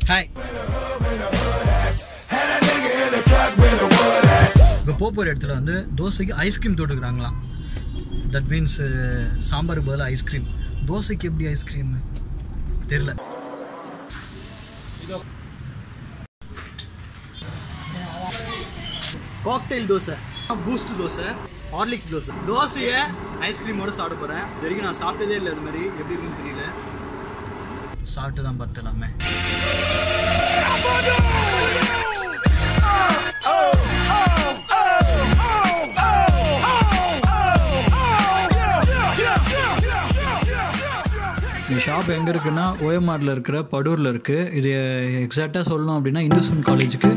hi இப்போ போக போகிற இடத்துல வந்து தோசைக்கு ஐஸ்கிரீம் தொட்டுக்கிறாங்களாம் தட் மீன்ஸ் சாம்பாருக்கு பதிலாக ஐஸ்கிரீம் தோசைக்கு எப்படி ஐஸ்கிரீம் தெரில cocktail dosa Boost dosa Horlicks dosa தோசையை ஐஸ்கிரீமோட சாப்பிட போகிறேன் இது வரைக்கும் நான் சாப்பிட்டதே இல்லை அது மாதிரி எப்படி இருக்குன்னு தெரியல சாப்பிட்டு தான் பார்த்துலாமே இந்த ஷாப் எங்கே இருக்குன்னா ஓஎம்ஆரில் இருக்கிற படூரில் இருக்குது இது எக்ஸாக்டாக சொல்லணும் அப்படின்னா இந்துஸ்வன் காலேஜுக்கு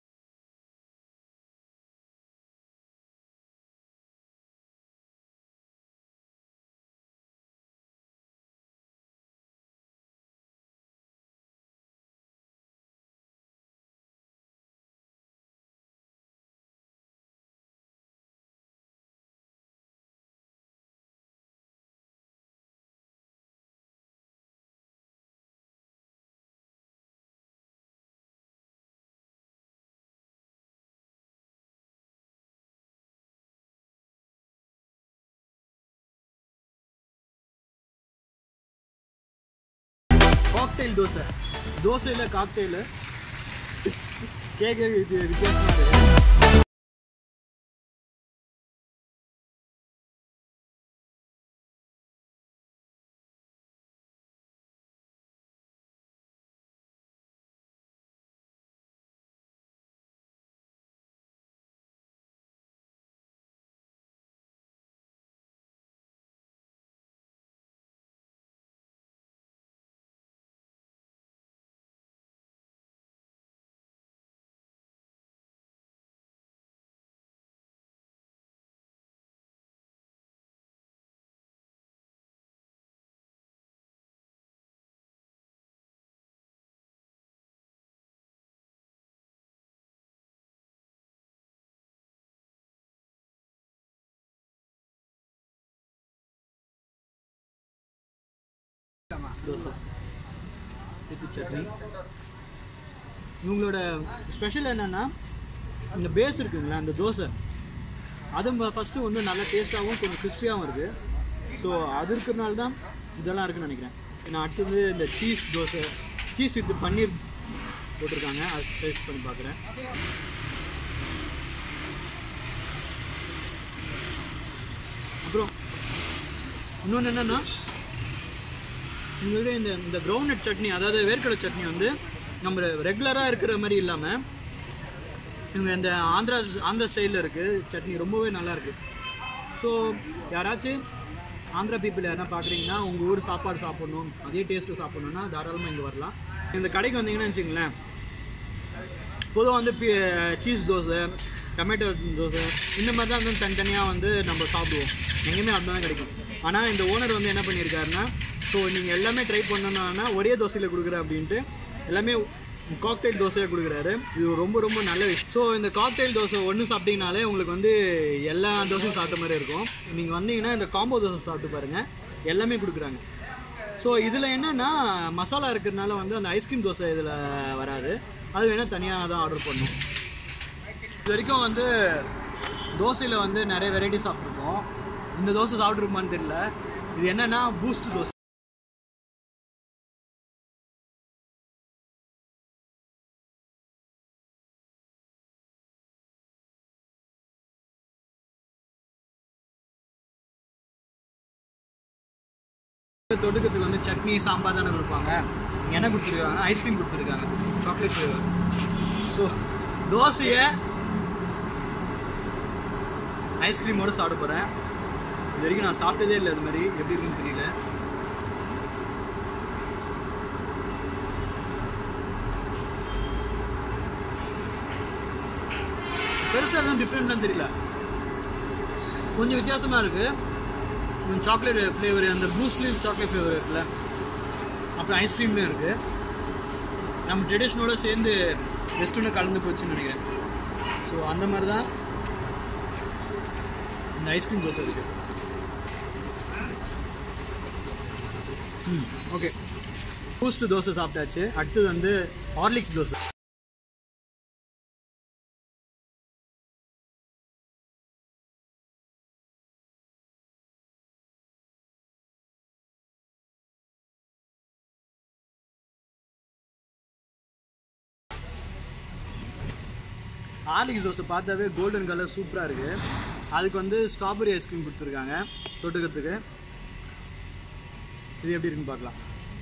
காக்டெயில் தோசை தோசையில் காக்டெயில் கேட்க இது வித்தியாசமாக இருக்கு தோசை வித் சட்னி இவங்களோட ஸ்பெஷல் என்னென்னா இந்த பேஸ் இருக்குங்களா அந்த தோசை அது ஃபஸ்ட்டு வந்து நல்லா டேஸ்ட்டாகவும் கொஞ்சம் கிறிஸ்பியாகவும் இருக்குது ஸோ அது இருக்கிறனால தான் இதெல்லாம் இருக்குன்னு நினைக்கிறேன் நான் அடுத்தது இந்த cheese dosa cheese with paneer போட்டிருக்காங்க அது டேஸ்ட் பண்ணி பார்க்குறேன் அப்புறம் இன்னொன்று என்னென்னா உங்கள்கிட்ட இந்த இந்த கிரவுண்ட் சட்னி அதாவது வேர்க்கடலை சட்னி வந்து நம்ம ரெகுலராக இருக்கிற மாதிரி இல்லாமல் இவங்க இந்த ஆந்திரா ஆந்திரா ஸ்டைலில் இருக்குது சட்னி ரொம்பவே நல்லா இருக்குது ஸோ யாராச்சும் ஆந்திரா பீப்புள் யாரா பார்க்குறீங்கன்னா உங்கள் ஊர் சாப்பாடு சாப்பிட்ணும் அதே டேஸ்ட்டு சாப்பிட்ணுன்னா தாராளமாக இங்கே வரலாம் இந்த கடைக்கு வந்தீங்கன்னா வச்சுங்களேன் பொதுவாக வந்து சீஸ் தோசை டொமேட்டோ தோசை இந்த மாதிரி தான் வந்து தனித்தனியாக வந்து நம்ம சாப்பிடுவோம் எங்கேயுமே அதுதான் தான் கிடைக்கும் ஆனால் இந்த ஓனர் வந்து என்ன பண்ணியிருக்காருன்னா ஸோ நீங்கள் எல்லாமே ட்ரை பண்ணணும்னா ஒரே தோசையில் கொடுக்குறேன் அப்படின்ட்டு எல்லாமே காக்டெயில் தோசையாக கொடுக்குறாரு இது ரொம்ப ரொம்ப நல்ல விஷயம் ஸோ இந்த காக்டெயில் தோசை ஒன்று சாப்பிட்டீங்கனாலே உங்களுக்கு வந்து எல்லா தோசையும் சாப்பிட்ட மாதிரி இருக்கும் நீங்கள் வந்தீங்கன்னா இந்த காம்போ தோசை சாப்பிட்டு பாருங்கள் எல்லாமே கொடுக்குறாங்க ஸோ இதில் என்னென்னா மசாலா இருக்கிறதுனால வந்து அந்த ஐஸ்கிரீம் தோசை இதில் வராது அது வேணால் தனியாக தான் ஆர்டர் பண்ணும் இது வரைக்கும் வந்து தோசையில் வந்து நிறைய வெரைட்டி சாப்பிட்ருக்கோம் இந்த தோசை சாப்பிட்ருக்குமான்னு தெரியல இது என்னென்னா பூஸ்ட் தோசை தொடுக்கிறதுக்கு வந்து சட்னி சாம்பார் தானே கொடுப்பாங்க இங்கே என்ன கொடுத்துருக்காங்க ஐஸ்கிரீம் கொடுத்துருக்காங்க சாக்லேட் ஃப்ளேவர் ஸோ தோசையை ஐஸ்கிரீமோட சாப்பிட போகிறேன் இது வரைக்கும் நான் சாப்பிட்டதே இல்லை அது மாதிரி எப்படி இருக்குன்னு தெரியல பெருசாக எதுவும் டிஃப்ரெண்ட்லாம் தெரியல கொஞ்சம் வித்தியாசமாக இருக்குது கொஞ்சம் சாக்லேட் ஃப்ளேவர் அந்த பூஸ்ட்லேயும் சாக்லேட் ஃப்ளேவர் இருக்குல்ல அப்புறம் ஐஸ்கிரீம்லேயும் இருக்குது நம்ம ட்ரெடிஷ்னோட சேர்ந்து வெஸ்டர்னு கலந்து போச்சுன்னு நினைக்கிறேன் ஸோ அந்த மாதிரி தான் இந்த ஐஸ்கிரீம் தோசை இருக்குது ம் ஓகே பூஸ்ட் தோசை சாப்பிட்டாச்சு அடுத்தது வந்து ஹார்லிக்ஸ் தோசை ஹார்லிக்ஸ் தோசை பார்த்தாவே கோல்டன் கலர் சூப்பராக இருக்குது அதுக்கு வந்து ஸ்ட்ராபெரி ஐஸ்கிரீம் கொடுத்துருக்காங்க தொட்டுக்கிறதுக்கு இது எப்படி இருக்குன்னு பார்க்கலாம்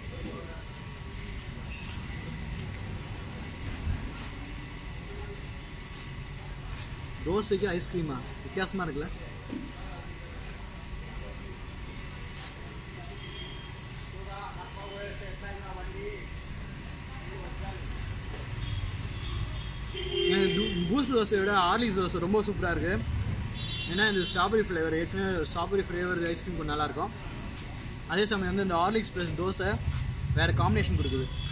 தோசைக்கு ஐஸ்கிரீமா வித்தியாசமாக இருக்குல்ல எனக்கு பூஸ்ட் தோசையை விட ஹார்லிக்ஸ் தோசை ரொம்ப சூப்பராக இருக்குது ஏன்னா இந்த ஸ்ட்ராபெரி ஃப்ளேவர் ஏற்கனவே ஸ்ட்ராபெரி ஃப்ளேவர் ஐஸ்கிரீம் கொஞ்சம் நல்லாயிருக்கும் அதே சமயம் வந்து இந்த ஹார்லிக்ஸ் ப்ளஸ் தோசை வேறு காம்பினேஷன் கொடுக்குது